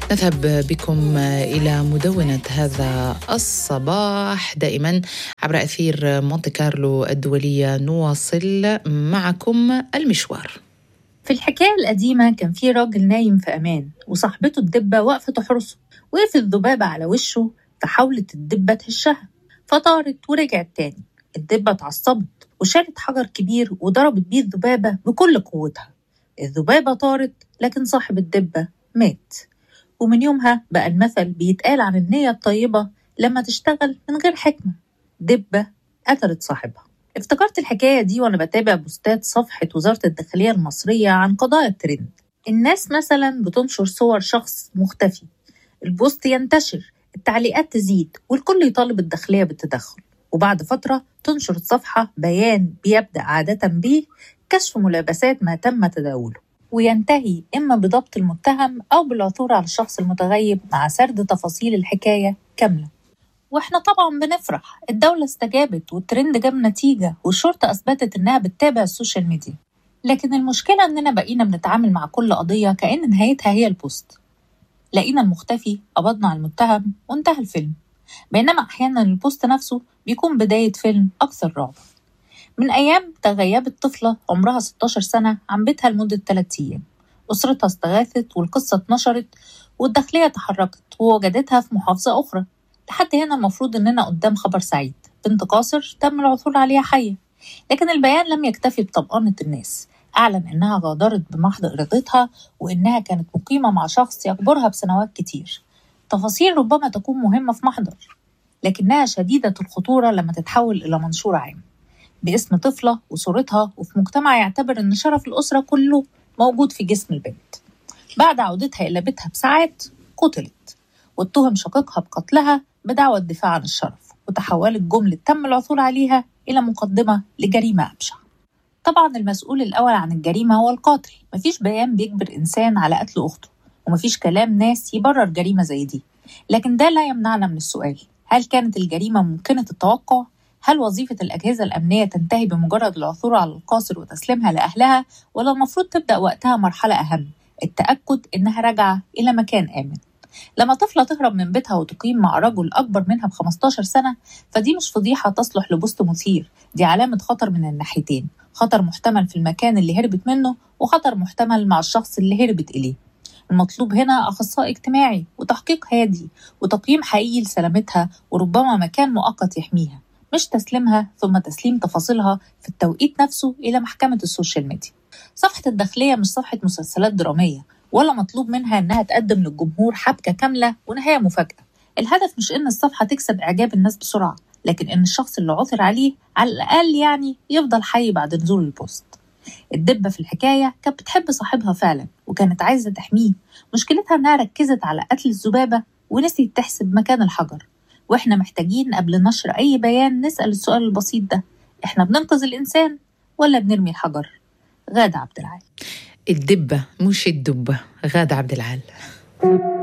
نذهب بكم إلى مدونة هذا الصباح دائما عبر أثير مونte كارلو الدولية نواصل معكم المشوار في الحكاية القديمة كان في راجل نايم في أمان وصاحبته الدبة واقفة تحرسه وقف الذبابة على وشه فحاولت الدبة تهشها فطارت ورجعت تاني الدبة اتعصبت وشالت حجر كبير وضربت بيه الذبابة بكل قوتها الذبابة طارت لكن صاحب الدبة مات ومن يومها بقى المثل بيتقال عن النية الطيبة لما تشتغل من غير حكمة دبة قتلت صاحبها افتكرت الحكاية دي وأنا بتابع بوستات صفحة وزارة الداخلية المصرية عن قضايا الترند الناس مثلا بتنشر صور شخص مختفي البوست ينتشر التعليقات تزيد والكل يطالب الداخلية بالتدخل وبعد فترة تنشر الصفحة بيان بيبدأ عادة به كشف ملابسات ما تم تداوله وينتهي إما بضبط المتهم أو بالعثور على الشخص المتغيب مع سرد تفاصيل الحكاية كاملة واحنا طبعا بنفرح الدولة استجابت والترند جاب نتيجة والشرطة أثبتت إنها بتتابع السوشيال ميديا لكن المشكلة إننا بقينا بنتعامل مع كل قضية كأن نهايتها هي البوست لقينا المختفي قبضنا على المتهم وانتهى الفيلم بينما أحيانا البوست نفسه بيكون بداية فيلم أكثر رعب من أيام تغيبت طفلة عمرها 16 سنة عن بيتها لمدة 3 أيام أسرتها استغاثت والقصة اتنشرت والداخلية تحركت ووجدتها في محافظة أخرى لحد هنا المفروض إننا قدام خبر سعيد بنت قاصر تم العثور عليها حية لكن البيان لم يكتفي بطمأنة الناس أعلن إنها غادرت بمحض إرادتها وإنها كانت مقيمة مع شخص يكبرها بسنوات كتير تفاصيل ربما تكون مهمة في محضر لكنها شديدة الخطورة لما تتحول إلى منشور عام باسم طفلة وصورتها وفي مجتمع يعتبر إن شرف الأسرة كله موجود في جسم البنت بعد عودتها إلى بيتها بساعات قتلت واتهم شقيقها بقتلها بدعوى الدفاع عن الشرف وتحولت جملة تم العثور عليها إلى مقدمة لجريمة أبشع طبعا المسؤول الأول عن الجريمة هو القاتل مفيش بيان بيجبر إنسان على قتل أخته ومفيش كلام ناس يبرر جريمة زي دي لكن ده لا يمنعنا من السؤال هل كانت الجريمة ممكنة التوقع؟ هل وظيفة الأجهزة الأمنية تنتهي بمجرد العثور على القاصر وتسليمها لأهلها ولا المفروض تبدأ وقتها مرحلة أهم التأكد إنها راجعة إلى مكان آمن لما طفلة تهرب من بيتها وتقيم مع رجل أكبر منها ب 15 سنة فدي مش فضيحة تصلح لبوست مثير دي علامة خطر من الناحيتين خطر محتمل في المكان اللي هربت منه وخطر محتمل مع الشخص اللي هربت إليه المطلوب هنا أخصائي اجتماعي وتحقيق هادي وتقييم حقيقي لسلامتها وربما مكان مؤقت يحميها مش تسليمها ثم تسليم تفاصيلها في التوقيت نفسه إلى محكمة السوشيال ميديا صفحة الداخلية مش صفحة مسلسلات درامية ولا مطلوب منها إنها تقدم للجمهور حبكة كاملة ونهاية مفاجأة الهدف مش إن الصفحة تكسب إعجاب الناس بسرعة لكن إن الشخص اللي عثر عليه على الأقل يعني يفضل حي بعد نزول البوست الدبة في الحكاية كانت بتحب صاحبها فعلا وكانت عايزة تحميه مشكلتها إنها ركزت على قتل الذبابة ونسيت تحسب مكان الحجر وإحنا محتاجين قبل نشر أي بيان نسأل السؤال البسيط ده إحنا بننقذ الإنسان ولا بنرمي الحجر؟ غادة عبد العال الدبة مش الدبة غادة عبد العال